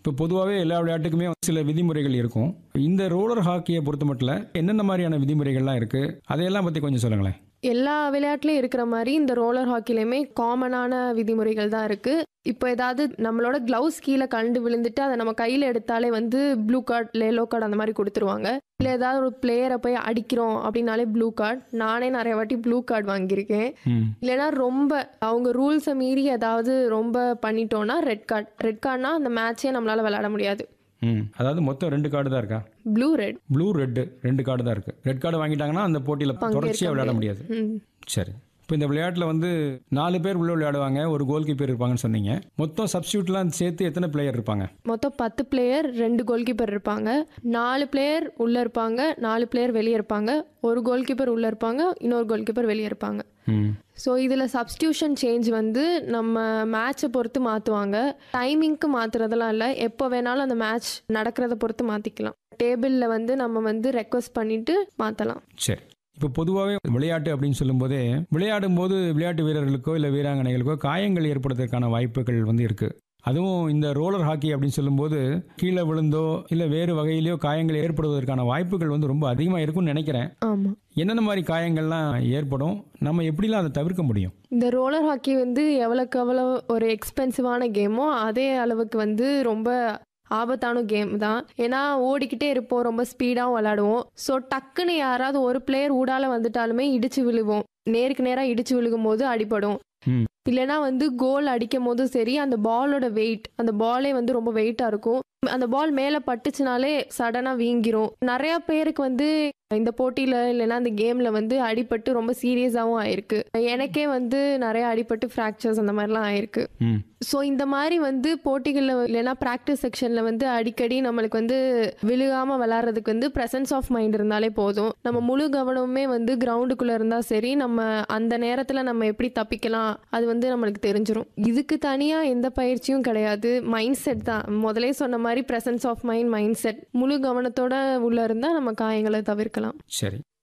இப்போ பொதுவாகவே எல்லா விளையாட்டுக்குமே சில விதிமுறைகள் இருக்கும் இந்த ரோலர் ஹாக்கியை பொறுத்த மட்டும் என்னென்ன மாதிரியான விதிமுறைகள்லாம் இருக்கு அதையெல்லாம் பற்றி கொஞ்சம் சொல்லுங்களேன் எல்லா விளையாட்டுலையும் இருக்கிற மாதிரி இந்த ரோலர் ஹாக்கிலையுமே காமனான விதிமுறைகள் தான் இருக்கு இப்போ ஏதாவது நம்மளோட க்ளவுஸ் கீழே கண்டு விழுந்துட்டு அதை நம்ம கையில் எடுத்தாலே வந்து ப்ளூ கார்டு இல்லை எல்லோ கார்டு அந்த மாதிரி கொடுத்துருவாங்க இல்லை ஏதாவது ஒரு பிளேயரை போய் அடிக்கிறோம் அப்படின்னாலே ப்ளூ கார்டு நானே நிறைய வாட்டி ப்ளூ கார்டு வாங்கியிருக்கேன் ம் இல்லைன்னா ரொம்ப அவங்க ரூல்ஸை மீறி ஏதாவது ரொம்ப பண்ணிட்டோன்னா ரெட் கார்டு ரெட் கார்டுனா அந்த மேட்சே நம்மளால விளையாட முடியாது ம் அதாவது மொத்தம் ரெண்டு கார்டு தான் இருக்கா ப்ளூ ரெட் ப்ளூ ரெட்டு ரெண்டு கார்டு தான் இருக்கு ரெட் கார்டு வாங்கிட்டாங்கன்னா அந்த போட்டியில் தொடர்ச்சியாக விளையாட முடியாது ம் சரி இப்போ இந்த விளையாட்டில் வந்து நாலு பேர் உள்ள விளையாடுவாங்க ஒரு கோல் கீப்பர் இருப்பாங்கன்னு சொன்னீங்க மொத்தம் சப்ஸ்டியூட்லாம் சேர்த்து எத்தனை பிளேயர் இருப்பாங்க மொத்தம் பத்து பிளேயர் ரெண்டு கோல் கீப்பர் இருப்பாங்க நாலு பிளேயர் உள்ளே இருப்பாங்க நாலு பிளேயர் வெளியே இருப்பாங்க ஒரு கோல் கீப்பர் உள்ளே இருப்பாங்க இன்னொரு கோல் கீப்பர் வெளியே இருப்பாங்க ம் ஸோ இதில் சப்ஸ்டியூஷன் சேஞ்ச் வந்து நம்ம மேட்சை பொறுத்து மாற்றுவாங்க டைமிங்க்கு மாற்றுறதெல்லாம் இல்லை எப்போ வேணாலும் அந்த மேட்ச் நடக்கிறத பொறுத்து மாற்றிக்கலாம் டேபிளில் வந்து நம்ம வந்து ரெக்வஸ்ட் பண்ணிட்டு மாற்றலாம் சரி இப்போ பொதுவாகவே விளையாட்டு அப்படின்னு சொல்லும்போதே விளையாடும் போது விளையாட்டு வீரர்களுக்கோ இல்லை வீராங்கனைகளுக்கோ காயங்கள் ஏற்படுறதுக்கான வாய்ப்புகள் வந்து இருக்கு அதுவும் இந்த ரோலர் ஹாக்கி அப்படின்னு சொல்லும்போது கீழே விழுந்தோ இல்லை வேறு வகையிலையோ காயங்கள் ஏற்படுவதற்கான வாய்ப்புகள் வந்து ரொம்ப அதிகமாக இருக்கும்னு நினைக்கிறேன் ஆமாம் என்னென்ன மாதிரி காயங்கள்லாம் ஏற்படும் நம்ம எப்படிலாம் அதை தவிர்க்க முடியும் இந்த ரோலர் ஹாக்கி வந்து எவ்வளோக்கு எவ்வளோ ஒரு எக்ஸ்பென்சிவான கேமோ அதே அளவுக்கு வந்து ரொம்ப ஆபத்தான கேம் தான் ஏன்னா ஓடிக்கிட்டே இருப்போம் ரொம்ப ஸ்பீடாகவும் விளாடுவோம் ஸோ டக்குன்னு யாராவது ஒரு பிளேயர் ஊடால வந்துட்டாலுமே இடிச்சு விழுவோம் நேருக்கு நேராக இடிச்சு விழுகும் போது அடிபடும் ம். இல்லைன்னா வந்து கோல் அடிக்கும் போதும் சரி அந்த பாலோட வெயிட் அந்த பாலே வந்து ரொம்ப வெயிட்டாக இருக்கும் அந்த பால் மேலே பட்டுச்சுனாலே சடனாக வீங்கிரும் நிறைய பேருக்கு வந்து இந்த போட்டியில் இல்லைன்னா அந்த கேமில் வந்து அடிபட்டு ரொம்ப சீரியஸாகவும் ஆயிருக்கு எனக்கே வந்து நிறைய அடிபட்டு ஃப்ராக்சர்ஸ் அந்த மாதிரிலாம் ஆயிருக்கு ம் ஸோ இந்த மாதிரி வந்து போட்டிகளில் இல்லைன்னா ப்ராக்டிஸ் செக்ஷனில் வந்து அடிக்கடி நம்மளுக்கு வந்து விழுகாமல் விளாட்றதுக்கு வந்து ப்ரெசன்ஸ் ஆஃப் மைண்ட் இருந்தாலே போதும் நம்ம முழு கவனமுமே வந்து கிரவுண்டுக்குள்ளே இருந்தால் சரி நம்ம அந்த நேரத்தில் நம்ம எப்படி தப்பிக்கலாம் அது வந்து நம்மளுக்கு தெரிஞ்சிரும் இதுக்கு தனியாக எந்த பயிற்சியும் கிடையாது மைண்ட் செட் தான் முதலே சொன்ன மாதிரி presence of mind mind set முழு கவனத்தோட உள்ள இருந்தால் நம்ம காயங்களை தவிர்க்கலாம் சரி